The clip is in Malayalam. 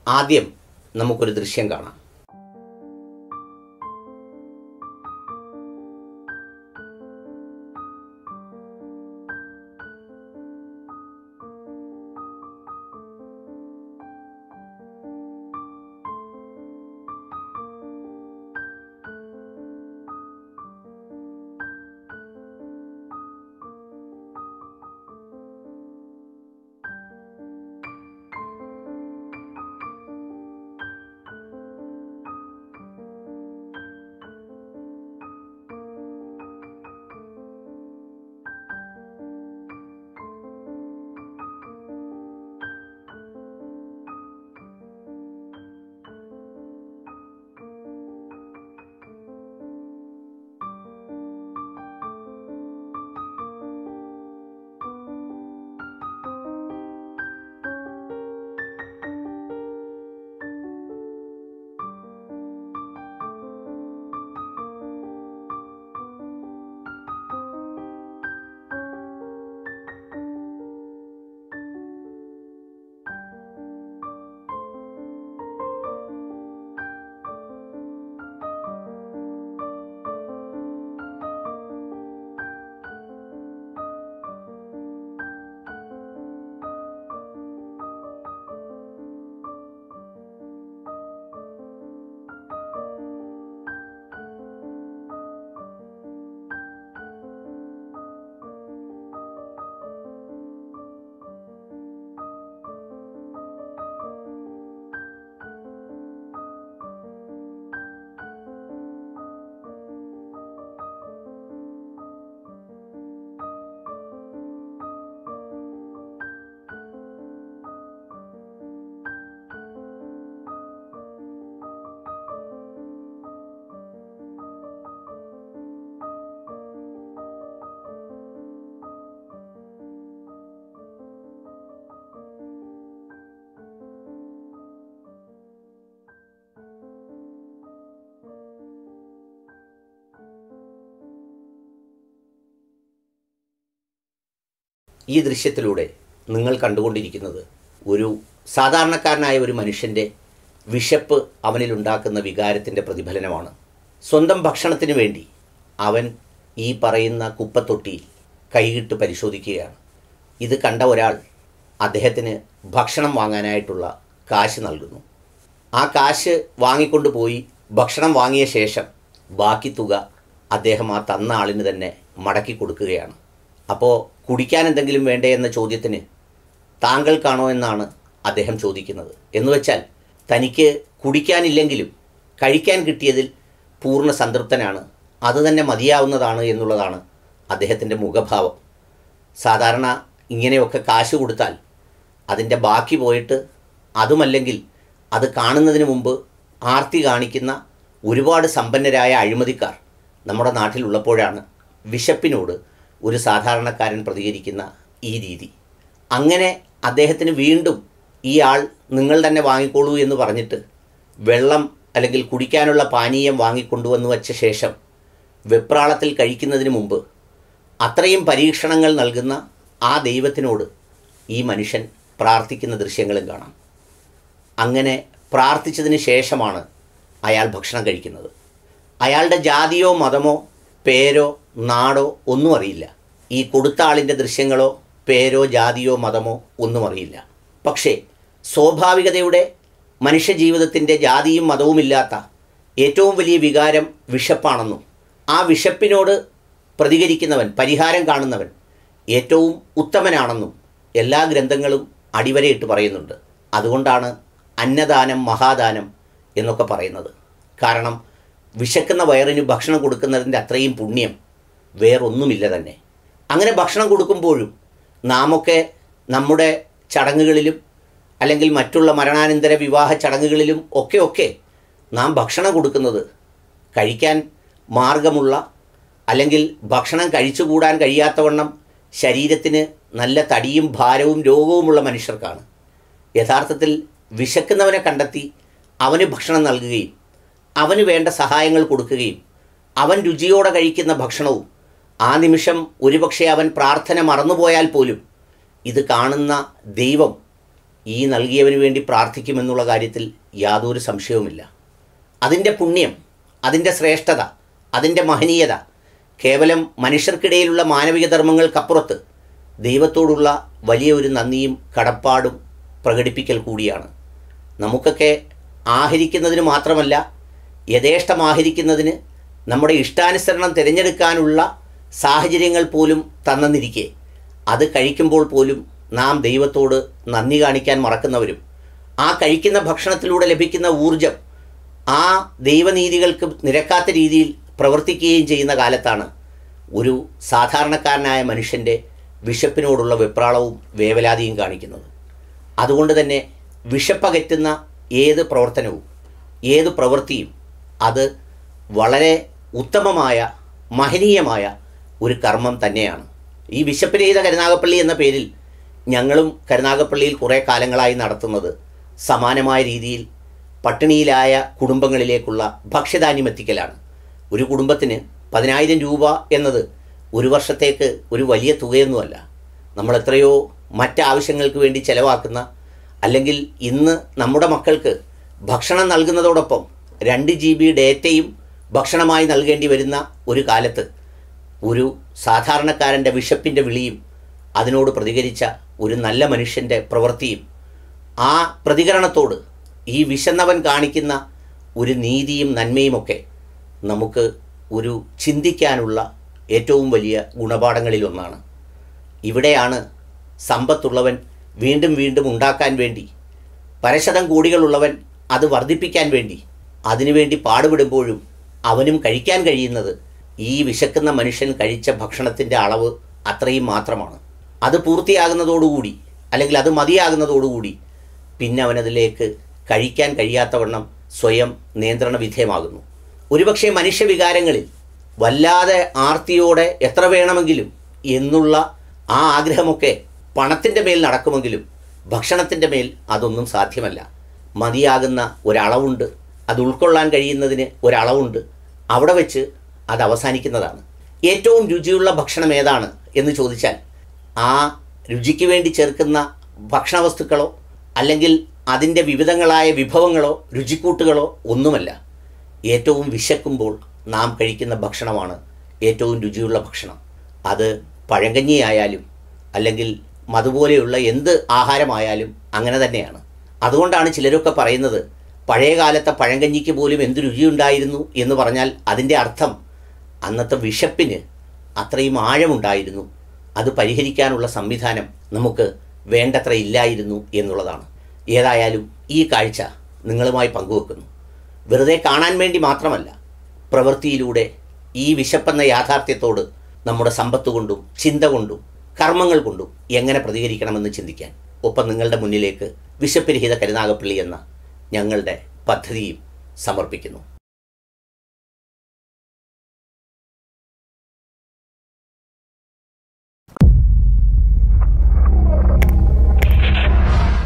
ആദ്യം നമുക്കൊരു ദൃശ്യം കാണാം ഈ ദൃശ്യത്തിലൂടെ നിങ്ങൾ കണ്ടുകൊണ്ടിരിക്കുന്നത് ഒരു സാധാരണക്കാരനായ ഒരു മനുഷ്യൻ്റെ വിശപ്പ് അവനിലുണ്ടാക്കുന്ന വികാരത്തിൻ്റെ പ്രതിഫലനമാണ് സ്വന്തം ഭക്ഷണത്തിന് വേണ്ടി അവൻ ഈ പറയുന്ന കുപ്പത്തൊട്ടിയിൽ കൈയിട്ട് പരിശോധിക്കുകയാണ് ഇത് കണ്ട ഒരാൾ അദ്ദേഹത്തിന് ഭക്ഷണം വാങ്ങാനായിട്ടുള്ള കാശ് നൽകുന്നു ആ കാശ് വാങ്ങിക്കൊണ്ട് പോയി ഭക്ഷണം വാങ്ങിയ ശേഷം ബാക്കി തുക അദ്ദേഹം ആ തന്ന ആളിന് തന്നെ മടക്കി കൊടുക്കുകയാണ് അപ്പോൾ കുടിക്കാൻ എന്തെങ്കിലും വേണ്ടേ എന്ന ചോദ്യത്തിന് താങ്കൾക്കാണോ എന്നാണ് അദ്ദേഹം ചോദിക്കുന്നത് എന്ന് വെച്ചാൽ തനിക്ക് കുടിക്കാനില്ലെങ്കിലും കഴിക്കാൻ കിട്ടിയതിൽ പൂർണ്ണ സംതൃപ്തനാണ് അത് തന്നെ മതിയാവുന്നതാണ് എന്നുള്ളതാണ് അദ്ദേഹത്തിൻ്റെ മുഖഭാവം സാധാരണ ഇങ്ങനെയൊക്കെ കാശ് കൊടുത്താൽ അതിൻ്റെ ബാക്കി പോയിട്ട് അതുമല്ലെങ്കിൽ അത് കാണുന്നതിന് മുമ്പ് ആർത്തി കാണിക്കുന്ന ഒരുപാട് സമ്പന്നരായ അഴിമതിക്കാർ നമ്മുടെ നാട്ടിലുള്ളപ്പോഴാണ് വിശപ്പിനോട് ഒരു സാധാരണക്കാരൻ പ്രതികരിക്കുന്ന ഈ രീതി അങ്ങനെ അദ്ദേഹത്തിന് വീണ്ടും ഈ ആൾ നിങ്ങൾ തന്നെ വാങ്ങിക്കോളൂ എന്ന് പറഞ്ഞിട്ട് വെള്ളം അല്ലെങ്കിൽ കുടിക്കാനുള്ള പാനീയം വാങ്ങിക്കൊണ്ടുവന്ന് വച്ച ശേഷം വെപ്രാളത്തിൽ കഴിക്കുന്നതിന് മുമ്പ് അത്രയും പരീക്ഷണങ്ങൾ നൽകുന്ന ആ ദൈവത്തിനോട് ഈ മനുഷ്യൻ പ്രാർത്ഥിക്കുന്ന ദൃശ്യങ്ങളും കാണാം അങ്ങനെ പ്രാർത്ഥിച്ചതിന് ശേഷമാണ് അയാൾ ഭക്ഷണം കഴിക്കുന്നത് അയാളുടെ ജാതിയോ മതമോ പേരോ നാടോ ഒന്നും അറിയില്ല ഈ കൊടുത്ത ആളിൻ്റെ ദൃശ്യങ്ങളോ പേരോ ജാതിയോ മതമോ ഒന്നും അറിയില്ല പക്ഷേ സ്വാഭാവികതയുടെ മനുഷ്യജീവിതത്തിൻ്റെ ജാതിയും മതവുമില്ലാത്ത ഏറ്റവും വലിയ വികാരം വിശപ്പാണെന്നും ആ വിശപ്പിനോട് പ്രതികരിക്കുന്നവൻ പരിഹാരം കാണുന്നവൻ ഏറ്റവും ഉത്തമനാണെന്നും എല്ലാ ഗ്രന്ഥങ്ങളും അടിവരയിട്ട് പറയുന്നുണ്ട് അതുകൊണ്ടാണ് അന്നദാനം മഹാദാനം എന്നൊക്കെ പറയുന്നത് കാരണം വിശക്കുന്ന വയറിന് ഭക്ഷണം കൊടുക്കുന്നതിൻ്റെ അത്രയും പുണ്യം വേറൊന്നുമില്ല തന്നെ അങ്ങനെ ഭക്ഷണം കൊടുക്കുമ്പോഴും നാമൊക്കെ നമ്മുടെ ചടങ്ങുകളിലും അല്ലെങ്കിൽ മറ്റുള്ള മരണാനന്തര വിവാഹ ചടങ്ങുകളിലും ഒക്കെ ഒക്കെ നാം ഭക്ഷണം കൊടുക്കുന്നത് കഴിക്കാൻ മാർഗമുള്ള അല്ലെങ്കിൽ ഭക്ഷണം കഴിച്ചുകൂടാൻ കഴിയാത്തവണ്ണം ശരീരത്തിന് നല്ല തടിയും ഭാരവും രോഗവുമുള്ള മനുഷ്യർക്കാണ് യഥാർത്ഥത്തിൽ വിശക്കുന്നവനെ കണ്ടെത്തി അവന് ഭക്ഷണം നൽകുകയും അവന് വേണ്ട സഹായങ്ങൾ കൊടുക്കുകയും അവൻ രുചിയോടെ കഴിക്കുന്ന ഭക്ഷണവും ആ നിമിഷം ഒരുപക്ഷെ അവൻ പ്രാർത്ഥന മറന്നുപോയാൽ പോലും ഇത് കാണുന്ന ദൈവം ഈ നൽകിയവന് വേണ്ടി പ്രാർത്ഥിക്കുമെന്നുള്ള കാര്യത്തിൽ യാതൊരു സംശയവുമില്ല അതിൻ്റെ പുണ്യം അതിൻ്റെ ശ്രേഷ്ഠത അതിൻ്റെ മഹനീയത കേവലം മനുഷ്യർക്കിടയിലുള്ള മാനവിക ധർമ്മങ്ങൾക്കപ്പുറത്ത് ദൈവത്തോടുള്ള വലിയ ഒരു നന്ദിയും കടപ്പാടും പ്രകടിപ്പിക്കൽ കൂടിയാണ് നമുക്കൊക്കെ ആഹരിക്കുന്നതിന് മാത്രമല്ല യഥേഷ്ടം ആഹരിക്കുന്നതിന് നമ്മുടെ ഇഷ്ടാനുസരണം തിരഞ്ഞെടുക്കാനുള്ള സാഹചര്യങ്ങൾ പോലും തന്നെന്നിരിക്കെ അത് കഴിക്കുമ്പോൾ പോലും നാം ദൈവത്തോട് നന്ദി കാണിക്കാൻ മറക്കുന്നവരും ആ കഴിക്കുന്ന ഭക്ഷണത്തിലൂടെ ലഭിക്കുന്ന ഊർജം ആ ദൈവനീതികൾക്ക് നിരക്കാത്ത രീതിയിൽ പ്രവർത്തിക്കുകയും ചെയ്യുന്ന കാലത്താണ് ഒരു സാധാരണക്കാരനായ മനുഷ്യൻ്റെ വിശപ്പിനോടുള്ള വെപ്രാളവും വേവലാതിയും കാണിക്കുന്നത് അതുകൊണ്ട് തന്നെ വിശപ്പകറ്റുന്ന ഏത് പ്രവർത്തനവും ഏത് പ്രവൃത്തിയും അത് വളരെ ഉത്തമമായ മഹനീയമായ ഒരു കർമ്മം തന്നെയാണ് ഈ വിശപ്പ് രഹിത കരുനാഗപ്പള്ളി എന്ന പേരിൽ ഞങ്ങളും കരുനാഗപ്പള്ളിയിൽ കുറേ കാലങ്ങളായി നടത്തുന്നത് സമാനമായ രീതിയിൽ പട്ടിണിയിലായ കുടുംബങ്ങളിലേക്കുള്ള ഭക്ഷ്യധാന്യം എത്തിക്കലാണ് ഒരു കുടുംബത്തിന് പതിനായിരം രൂപ എന്നത് ഒരു വർഷത്തേക്ക് ഒരു വലിയ തുകയൊന്നുമല്ല നമ്മൾ എത്രയോ മറ്റാവശ്യങ്ങൾക്ക് വേണ്ടി ചെലവാക്കുന്ന അല്ലെങ്കിൽ ഇന്ന് നമ്മുടെ മക്കൾക്ക് ഭക്ഷണം നൽകുന്നതോടൊപ്പം രണ്ട് ജി ബി ഡേറ്റയും ഭക്ഷണമായി നൽകേണ്ടി വരുന്ന ഒരു കാലത്ത് ഒരു സാധാരണക്കാരൻ്റെ വിശപ്പിൻ്റെ വിളിയും അതിനോട് പ്രതികരിച്ച ഒരു നല്ല മനുഷ്യൻ്റെ പ്രവൃത്തിയും ആ പ്രതികരണത്തോട് ഈ വിശന്നവൻ കാണിക്കുന്ന ഒരു നീതിയും നന്മയുമൊക്കെ നമുക്ക് ഒരു ചിന്തിക്കാനുള്ള ഏറ്റവും വലിയ ഗുണപാഠങ്ങളിലൊന്നാണ് ഇവിടെയാണ് സമ്പത്തുള്ളവൻ വീണ്ടും വീണ്ടും ഉണ്ടാക്കാൻ വേണ്ടി പരശതം കോടികളുള്ളവൻ അത് വർദ്ധിപ്പിക്കാൻ വേണ്ടി അതിനുവേണ്ടി പാടുപെടുമ്പോഴും അവനും കഴിക്കാൻ കഴിയുന്നത് ഈ വിശക്കുന്ന മനുഷ്യൻ കഴിച്ച ഭക്ഷണത്തിൻ്റെ അളവ് അത്രയും മാത്രമാണ് അത് പൂർത്തിയാകുന്നതോടുകൂടി അല്ലെങ്കിൽ അത് മതിയാകുന്നതോടുകൂടി പിന്നെ അവനതിലേക്ക് കഴിക്കാൻ കഴിയാത്തവണ്ണം സ്വയം നിയന്ത്രണ വിധേയമാകുന്നു ഒരുപക്ഷെ മനുഷ്യവികാരങ്ങളിൽ വല്ലാതെ ആർത്തിയോടെ എത്ര വേണമെങ്കിലും എന്നുള്ള ആ ആഗ്രഹമൊക്കെ പണത്തിൻ്റെ മേൽ നടക്കുമെങ്കിലും ഭക്ഷണത്തിൻ്റെ മേൽ അതൊന്നും സാധ്യമല്ല മതിയാകുന്ന ഒരളവുണ്ട് അത് ഉൾക്കൊള്ളാൻ കഴിയുന്നതിന് ഒരളവുണ്ട് അവിടെ വെച്ച് അത് അവസാനിക്കുന്നതാണ് ഏറ്റവും രുചിയുള്ള ഭക്ഷണം ഏതാണ് എന്ന് ചോദിച്ചാൽ ആ രുചിക്ക് വേണ്ടി ചേർക്കുന്ന ഭക്ഷണവസ്തുക്കളോ അല്ലെങ്കിൽ അതിൻ്റെ വിവിധങ്ങളായ വിഭവങ്ങളോ രുചിക്കൂട്ടുകളോ ഒന്നുമല്ല ഏറ്റവും വിശക്കുമ്പോൾ നാം കഴിക്കുന്ന ഭക്ഷണമാണ് ഏറ്റവും രുചിയുള്ള ഭക്ഷണം അത് പഴങ്കഞ്ഞിയായാലും അല്ലെങ്കിൽ അതുപോലെയുള്ള എന്ത് ആഹാരമായാലും അങ്ങനെ തന്നെയാണ് അതുകൊണ്ടാണ് ചിലരൊക്കെ പറയുന്നത് പഴയ കാലത്തെ പഴങ്കഞ്ഞിക്ക് പോലും എന്ത് രുചിയുണ്ടായിരുന്നു എന്ന് പറഞ്ഞാൽ അതിൻ്റെ അർത്ഥം അന്നത്തെ വിശപ്പിന് അത്രയും ആഴമുണ്ടായിരുന്നു അത് പരിഹരിക്കാനുള്ള സംവിധാനം നമുക്ക് വേണ്ടത്ര ഇല്ലായിരുന്നു എന്നുള്ളതാണ് ഏതായാലും ഈ കാഴ്ച നിങ്ങളുമായി പങ്കുവെക്കുന്നു വെറുതെ കാണാൻ വേണ്ടി മാത്രമല്ല പ്രവൃത്തിയിലൂടെ ഈ വിശപ്പെന്ന യാഥാർത്ഥ്യത്തോട് നമ്മുടെ സമ്പത്ത് കൊണ്ടും ചിന്ത കൊണ്ടും കർമ്മങ്ങൾ കൊണ്ടും എങ്ങനെ പ്രതികരിക്കണമെന്ന് ചിന്തിക്കാൻ ഒപ്പം നിങ്ങളുടെ മുന്നിലേക്ക് വിശപ്പരഹിത കരുനാഗപ്പള്ളി എന്ന ഞങ്ങളുടെ പദ്ധതിയും സമർപ്പിക്കുന്നു